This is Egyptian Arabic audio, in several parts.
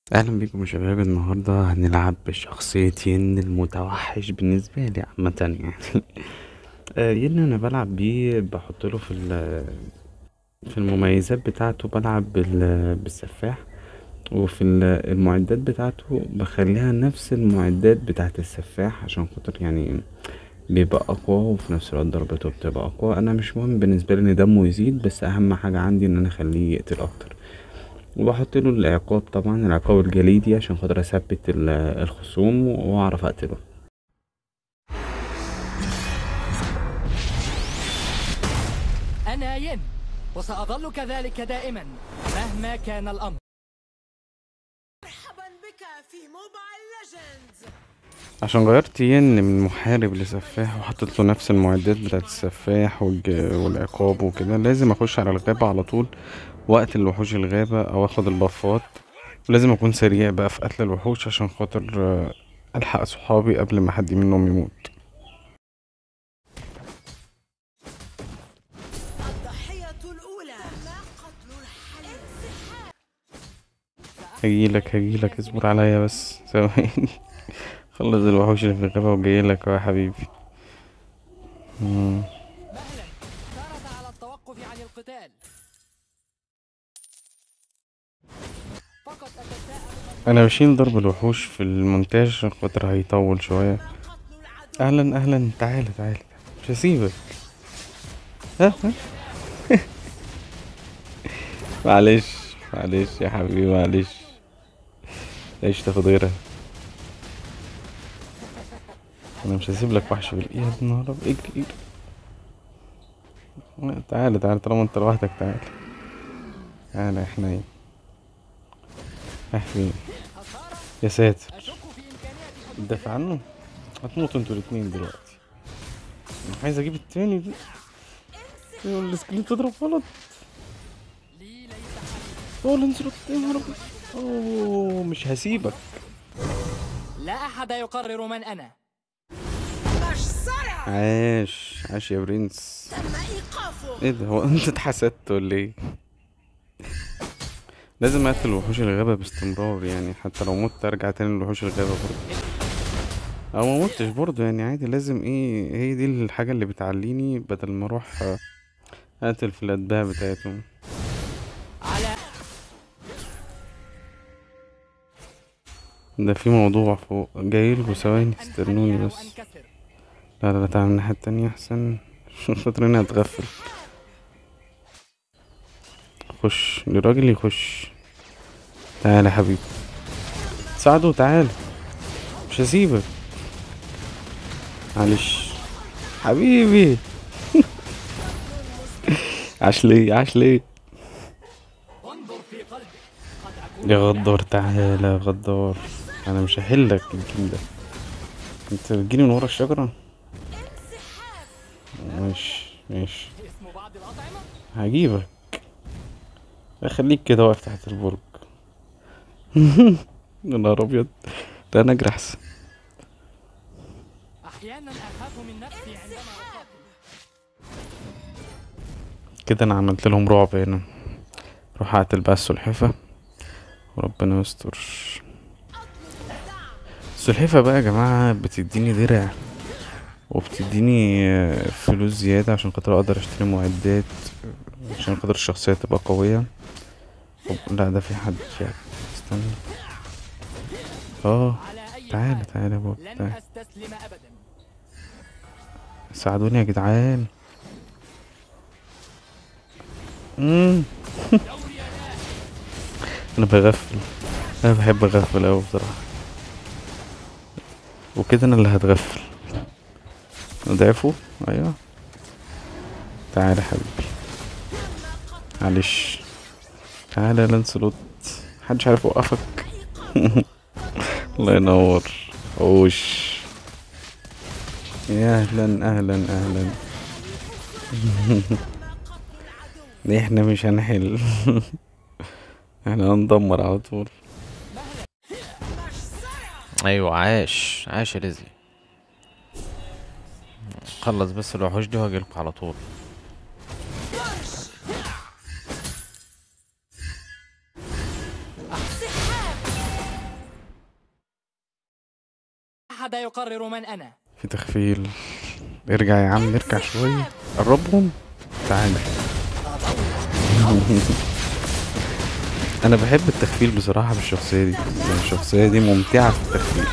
اهلا بيكم يا شباب النهارده هنلعب بشخصية ين المتوحش بالنسبة لي عامة يعني آه، ين انا بلعب بيه بحط له في ال- في المميزات بتاعته بلعب بال- بالسفاح وفي ال- المعدات بتاعته بخليها نفس المعدات بتاعت السفاح عشان خاطر يعني بيبقى اقوى وفي نفس الوقت ضربته بتبقى اقوى انا مش مهم بالنسبة لي ان دمه يزيد بس اهم حاجة عندي ان انا اخليه يقتل اكتر وبحط له العقاب طبعا العقاب الجليدي عشان خاطر اثبت ال- الخصوم واعرف اقتله أنا ين وسأظل كذلك دائما مهما كان الأمر مرحبا بك في موبايل ليجندز عشان غيرت ين من محارب لسفاح وحطيت له نفس المعدات بتاعت السفاح والج... والعقاب وكده لازم اخش على الغابة على طول وقت الوحوش الغابة او اخد البفات ولازم اكون سريع بقى في قتل الوحوش عشان خاطر آه، الحق صحابي قبل ما حد منهم يموت الضحية الأولى ما قتل الحليم هجيلك هجيلك اصبر عليا بس ثواني خلص الوحوش اللي في الغابة وجايلك يا حبيبي مم. مهلا سارت على التوقف عن القتال فقط أتساءل انا بشيل ضرب الوحوش في المونتاج عشان خاطر هيطول شوية ما قتل العدو اهلا اهلا تعالى تعالى مش هسيبك ها ها معلش معلش يا حبيبي معلش ايش تاخد غيرها انا مش هسيب لك وحش بالايد النهارده اجري اجري لا، تعالى تعالى طالما انت لوحدك تعالى تعالى يا حنين يا حبيبي يا ساتر أشك في إمكانياتي تدافع عنه هتموتوا انتوا الاتنين دلوقتي أنا عايز اجيب التاني دي يقول السكرين تضرب غلط لي ليس حليف هو اللي انزلوا يا نهار أبيض. اوه مش هسيبك لا أحد يقرر من أنا مجزرة عاش عاش يا برنس تم إيقافه ايه ده هو انت اتحسدت ولا ايه لازم اقتل وحوش الغابة باستمرار يعني حتى لو مت ارجع تاني لوحوش الغابة برضه او ما متش برضه يعني عادي لازم ايه هي دي الحاجة اللي بتعليني بدل ما اروح آه، اقتل في الاتباع بتاعتهم على ده في موضوع فوق جايلكوا ثواني أن استنوني أحيا بس وأنكسر لا لا لا تعالى من الناحية التانية أحسن عشان خاطر أنا هتغفل خش الراجل يخش تعالى يا حبيبي ساعده تعالى مش هسيبك معلش حبيبي عاش ليه عاش ليه انظر في قلبي قد أكون يا غدار تعالى يا غدار انا مش هحلك الجيم ده انت بتجيلي من ورا الشجرة ماشي ماشي اسم بعض الأطعمة هجيبك خليك كده واقف تحت البرج يا نهار ابيض ده انا اجري احسن أحيانا أخاف من نفسي عندما أقاتل كده انا عملت لهم رعب هنا روح اقتل بقى السلحفة وربنا يستر السلحفة بقى يا جماعة بتديني درع وبتديني آه، فلوس زيادة عشان خاطر اقدر اشتري معدات عشان خاطر الشخصية تبقى قوية طب- لا ده في حد في حد استنى اه على أي تعالى حال تعالى يا بابا لن تعالى أستسلم أبدا ساعدوني يا جدعان مم. انا بغفل انا بحب اغفل اوي بصراحة وكده انا اللي هتغفل ضعفوا ايوه تعالى يا حبيبي معلش تعالى يا لانسلوت محدش عارف يوقفك الله ينور اوش يا اهلا اهلا اهلا احنا مش هنحل احنا هندمر على طول ايوه عاش عاش يا ليزي خلص بس الوحوش دي وهجيلكوا على طول أحد يقرر من أنا في تخفيل ارجع يا عم ارجع شوية قربهم تعال انا بحب التخفيل بصراحة بالشخصية دي يعني الشخصية دي ممتعة في التخفيل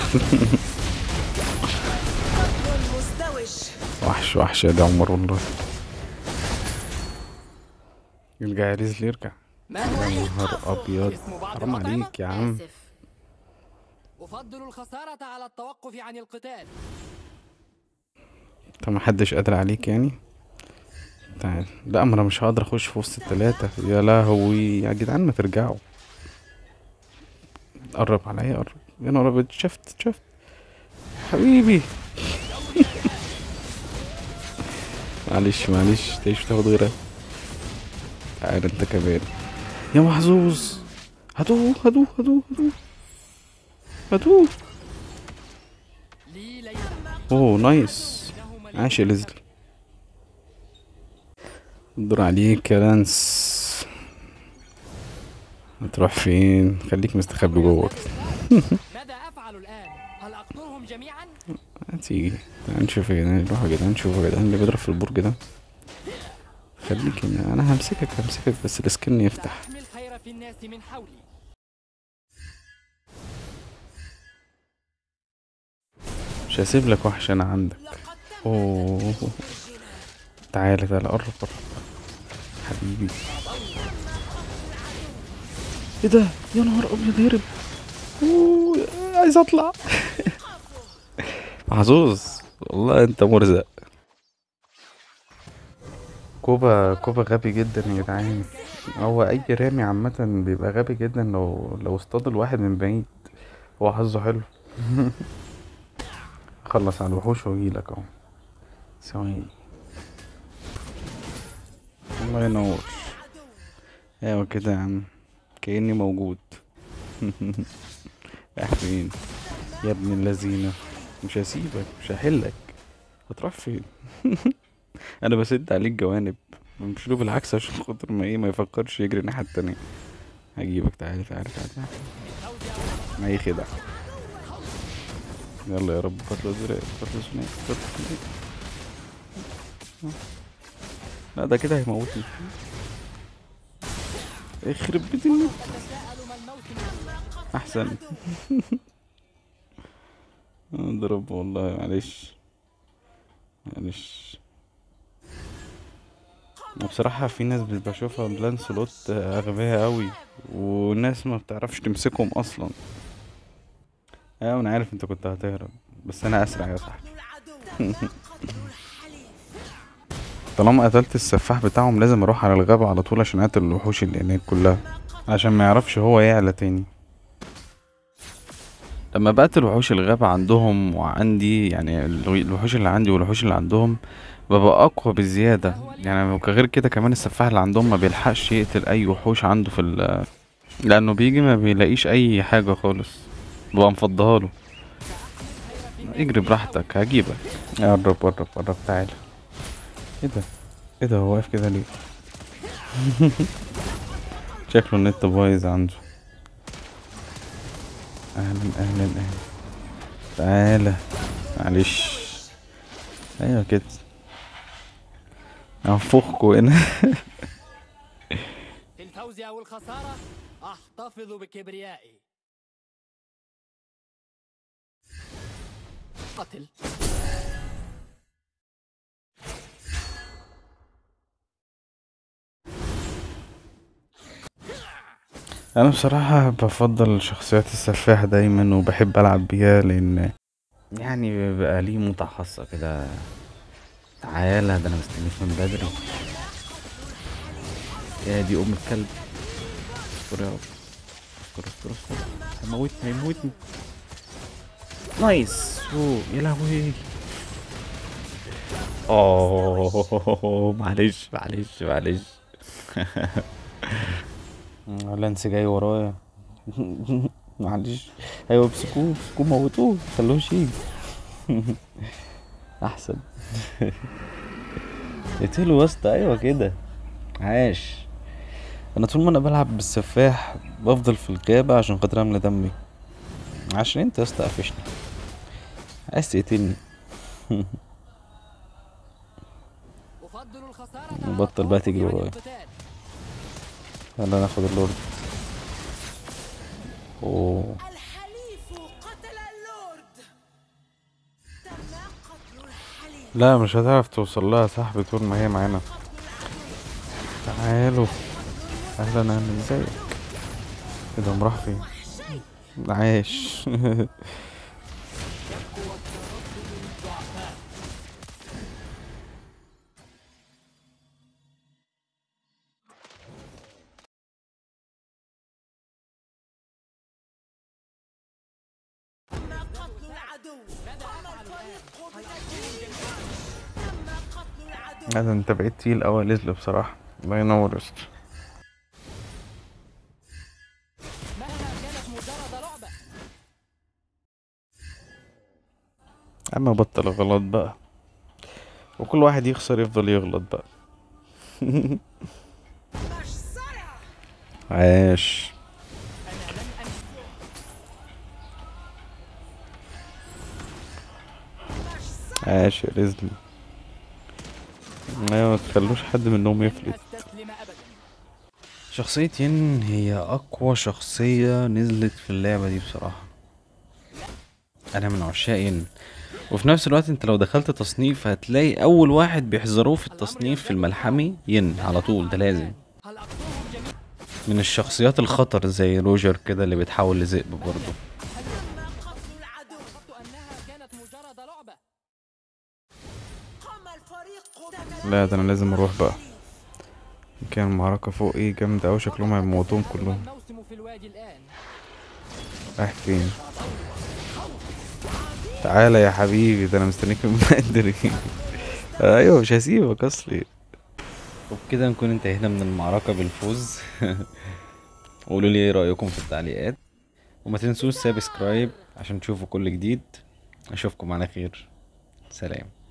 قتل مزدوج وحش وحش يا دي عمر والله يرجع يا ريزلي يرجع ما يا هو نهار ابيض اسم بعض حرام الأطعمة؟ عليك يا عم آسف أفضل الخسارة على التوقف عن القتال انت محدش قادر عليك يعني تعال لا ما انا مش هقدر اخش في وسط التلاتة يا لهوي يا جدعان ما ترجعوا قرب عليا قرب يا نهار ابيض شفت شفت حبيبي معلش معلش تعيش تاخد غيرها تعال انت كمان يا محظوظ هاتوه هاتوه هاتوه هاتوه هاتوه لي ليس اوه نايس إنه مليء عاش يا ليزلي الدور عليك يا لانس هتروح فين خليك مستخبي جوه ماذا أفعل الآن؟ هل أقتلهم جميعا؟ هتيجي تعال نشوف يا جدعان نروح يا جدعان نشوف يا جدعان اللي بيضرب في البرج ده خليك هنا انا همسكك همسكك بس السكن يفتح سأحمي الخير في الناس من حولي مش هسيب لك وحش انا عندك لقد تم اوه الجنان تعالى تعالى قرب قرب حبيبي ايه ده يا نهار ابيض هرب أوه، عايز اطلع محظوظ والله انت مرزق كوبا كوبا غبي جدا يا جدعان هو اي رامي عامة بيبقى غبي جدا لو لو اصطاد الواحد من بعيد هو حظه حلو اخلص على الوحوش واجيلك اهو ثواني الله ينور ايوه كده يا عم كأني موجود رايح فين يا ابن اللذينة مش هسيبك مش هحلك هتروح فين انا بسد عليك جوانب مش له بالعكس عشان خاطر ما ايه ما يفكرش يجري الناحية التانية هجيبك تعالى تعالى تعالى تعالى. ما اي خدع يلا يا رب قتل زرق قتل سنيك قتل سنيك لا ده كده هيموتني يخرب بيت الموت تساءل ما الموت من احسن اضرب والله معلش معلش بصراحة في ناس بشوفها بلان سلوت أغبياء أوي وناس ما بتعرفش تمسكهم أصلا أيوة أنا عارف أنت كنت هتهرب بس أنا أسرع يا صاحبي قتل العدو تم قتل الحليف طالما قتلت السفاح بتاعهم لازم أروح على الغابة على طول عشان أقتل الوحوش اللي هناك كلها عشان ما يعرفش هو يعلى تاني لما بقتل وحوش الغابة عندهم وعندي يعني الو- الوحوش اللي عندي والوحوش اللي عندهم ببقى أقوى بزيادة يعني غير كده كمان السفاح اللي عندهم ما بيلحقش يقتل أي وحوش عنده في ال لأنه بيجي ما بيلاقيش أي حاجة خالص ببقى مفضها له اجري براحتك هجيبك قرب قرب قرب تعالى ايه ده ايه ده هو واقف كده ليه شكله النت بايظ عنده اهلا اهلا اهلا تعالى معلش ايوه كده انفخكوا هنا في الفوز أو الخسارة أحتفظ بكبريائي قتل انا بصراحة بفضل شخصيات السفاح دايما وبحب العب بيها لان يعني بيبقى ليه متعة خاصة كده تعالى ده انا مستنيك من بدري يا دي ام الكلب استر يا رب استر استر استر هيموتني هيموتني نايس اوه يا لهوي اوه معلش معلش معلش لانس جاي ورايا معلش ايوه امسكوه امسكوه موتوه خلوهوش يجي احسن اقتله يا اسطى ايوه كده عاش انا طول ما انا بلعب بالسفاح بفضل في الغابة عشان خاطر املى دمي عشان انت يا اسطى قفشني عايز تقتلني أفضل الخسارة نبطل بقى تجري والخوف من ورايا. القتال. يلا ناخد اللورد اوه الحليف قتل اللورد تم قتل الحليف لا مش هتعرف توصل لها صاحبي طول ما هي معانا قتل العدو تعالوا اهلا اهلا ازيك ايه ده قام راح فين عايش تم قتل العدو قام الفريق بالتدريب تم قتل العدو هذا انت بقيت تقيل اوي يا لزلي بصراحة الله ينور يا اسطى مهما كانت مجرد لعبة اما بطل غلط بقى وكل واحد يخسر يفضل يغلط بقى مجزرة عاش عاش يا رزلي ايوه ما تخلوش حد منهم لن يفلت أستسلم أبدا شخصية ين هي أقوى شخصية نزلت في اللعبة دي بصراحة أنا من عشاق ين وفي نفس الوقت انت لو دخلت تصنيف هتلاقي أول واحد بيحذروه في التصنيف في الملحمي ين على طول ده لازم هل أقتلهم جميعا من الشخصيات الخطر زي روجر كده اللي بيتحول لذئب برضه تم قتل العدو أعتقدت أنها كانت مجرد لعبة قام الفريق لا ده أنا لازم أروح بقى كان المعركة فوق ايه جامدة أوي شكلهم هيموتوهم كلهم الموسم في الوادي الآن رايح فين تعالى يا حبيبي ده انا مستنيك من بدري ايوه مش هسيبك اصلي وبكده نكون انتهينا من المعركة بالفوز قولوا لي ايه رأيكم في التعليقات وما تنسوش سابسكرايب عشان تشوفوا كل جديد اشوفكم على خير سلام